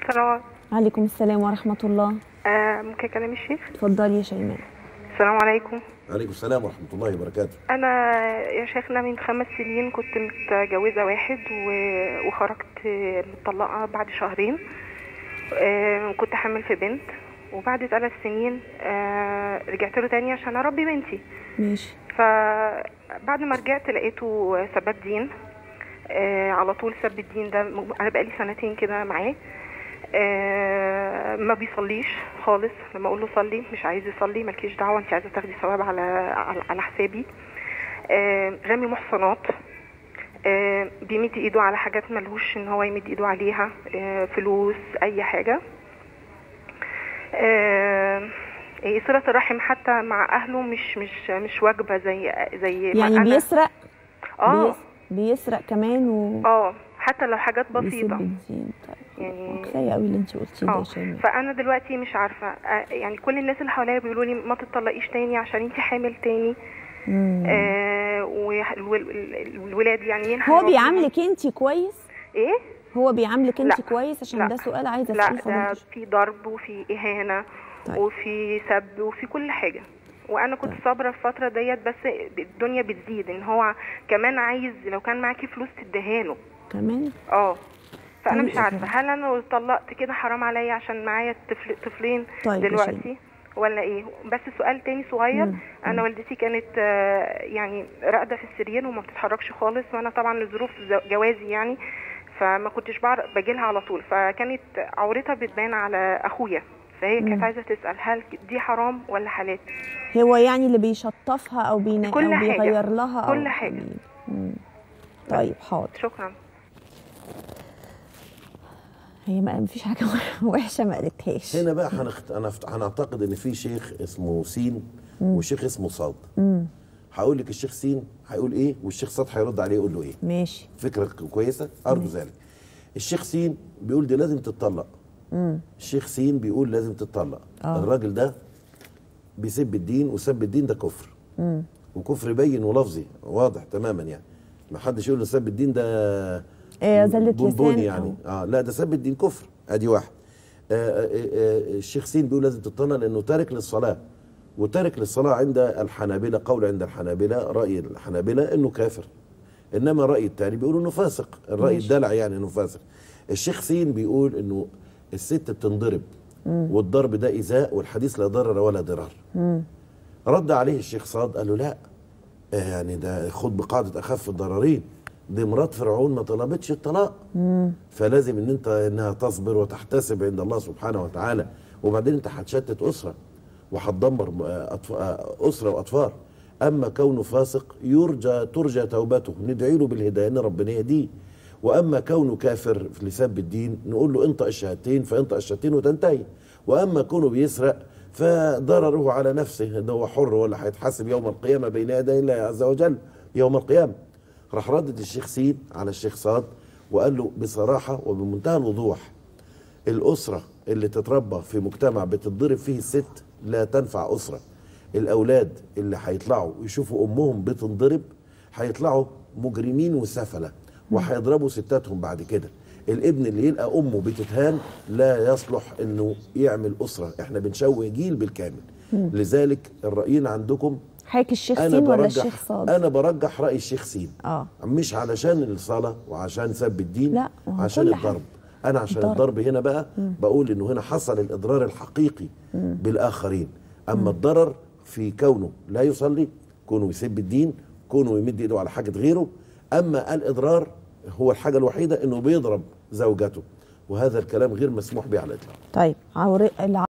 السلام عليكم عليكم السلام ورحمة الله آه ممكن اكلم الشيخ اتفضلي يا شيماء السلام عليكم عليكم السلام ورحمة الله وبركاته انا يا شيخنا من خمس سنين كنت متجوزه واحد و- وخرجت مطلقه بعد شهرين آه، كنت حامل في بنت وبعد ثلاث سنين آه، رجعت له تاني عشان اربي بنتي ماشي فبعد ما رجعت لقيته سباب دين آه على طول سب الدين ده م- انا بقالي سنتين كده معاه آه ما بيصليش خالص لما اقول له صلي مش عايز يصلي مالكيش دعوه انت عايزه تاخدي ثواب على على, على حسابي آه رامي محصنات آه بيمد ايده على حاجات ملهوش ان هو يمد ايده عليها آه فلوس اي حاجه آه إيه، صلة الرحم حتى مع أهله مش مش مش واجبة زي زي ما يعني أنا- بيسرق اه بيس- بيسرق كمان و اه حتى لو حاجات بيسيب بسيطة الدين طيب يعني كفايه قوي اللي انت قلتيه ده اه يا شيماء فأنا دلوقتي مش عارفة آه، يعني كل الناس اللي حواليا بيقولوا لي ما تطلقيش تاني عشان انت حامل تاني مم. آه والولاد يعني مين هو هيربيهم؟ بيعاملك انت كويس ايه؟ هو بيعاملك انت لا. كويس عشان لا. ده سؤال عايزه لا اساله ده فضيلتك في ضرب وفي إهانة طيب. وفي سب وفي كل حاجة وانا كنت طيب. صابره الفتره ديت بس الدنيا بتزيد ان هو كمان عايز لو كان معاكي فلوس تديهاله كمان اه فانا طيب مش يا عارفه فندم. هل انا لو اتطلقت كده حرام عليا عشان معايا طفل طفلين طيب يا دلوقتي ولا ايه بس سؤال تاني صغير مم. انا والدتي كانت آه، يعني راقده في السرير وما بتتحركش خالص وانا طبعا لظروف زو- جوازي يعني فما كنتش بعرف باجيلها على طول فكانت عورتها بتبان على اخويا فهي كانت عايزه تسال هل دي حرام ولا حلال هو يعني اللي بيشطفها او بينا كل او حاجة. بيغير لها او كل حاجة. مم. طيب حاضر شكرا هي ما مفيش حاجه وحشه ما قالتهاش هنا بقى هنخت... أنا فت- هنعتقد ان في شيخ اسمه سين وشيخ اسمه صاد هقول لك الشيخ سين هيقول ايه والشيخ صاد هيرد عليه يقول له ايه ماشي فكره كويسه ارجو ذلك الشيخ سين بيقول دي لازم تتطلق الشيخ سين بيقول لازم تتطلق آه. الراجل ده بيسب الدين وسب الدين ده كفر وكفر بين ولفظي واضح تماما يعني ما حدش يقول ان سب الدين ده إيه، زلة بونبوني لسان يعني اه لا ده سب الدين كفر ادي واحد آه آه آه الشيخ سين بيقول لازم تتطلق لانه تارك للصلاه وتارك للصلاه عند الحنابله قول عند الحنابله راي الحنابله انه كافر انما الراي الثاني بيقول انه فاسق الراي ماشي. الدلع يعني انه فاسق الشيخ سين بيقول انه الست بتنضرب والضرب ده ايذاء والحديث لا ضرر ولا ضرار رد عليه الشيخ صاد قال له لا آه يعني ده خد بقاعده اخف الضررين دي مرات فرعون ما طلبتش الطلاق فلازم ان انت انها تصبر وتحتسب عند الله سبحانه وتعالى وبعدين انت هتشتت اسره وهتدمر آه، أطف- آه، اسره واطفال اما كونه فاسق يرجى ترجى توبته ندعي له بالهدايه ان ربنا يهديه واما كونه كافر في لسب الدين نقول له انطق الشهادتين فانطق الشهادتين وتنتهي واما كونه بيسرق فضرره على نفسه ان هو حر ولا هيتحاسب يوم القيامه بين يدي الله عز وجل يوم القيامه راح ردد الشيخ سين على الشيخ صاد وقال له بصراحه وبمنتهى الوضوح الأسرة اللي تتربى في مجتمع بتتضرب فيه الست لا تنفع أسرة الأولاد اللي هيطلعوا يشوفوا أمهم بتنضرب هيطلعوا مجرمين وسفلة وهيضربوا ستاتهم بعد كده الابن اللي يلقى أمه بتتهان لا يصلح أنه يعمل أسرة احنا بنشوه جيل بالكامل لذلك الرأيين عندكم حضرتك الشيخ أنا سين ولا برجح الشيخ صاد أنا برجح رأي الشيخ سين اه مش علشان الصلاة وعشان سب الدين لا، ما هو عشان كل حاجة. الضرب انا عشان الضرب. الضرب هنا بقى بقول انه هنا حصل الاضرار الحقيقي بالاخرين اما الضرر في كونه لا يصلي كونه يسب الدين كونه يمد ايده على حاجه غيره اما الاضرار هو الحاجه الوحيده انه بيضرب زوجته وهذا الكلام غير مسموح به على الاطلاق طيب عور... الع...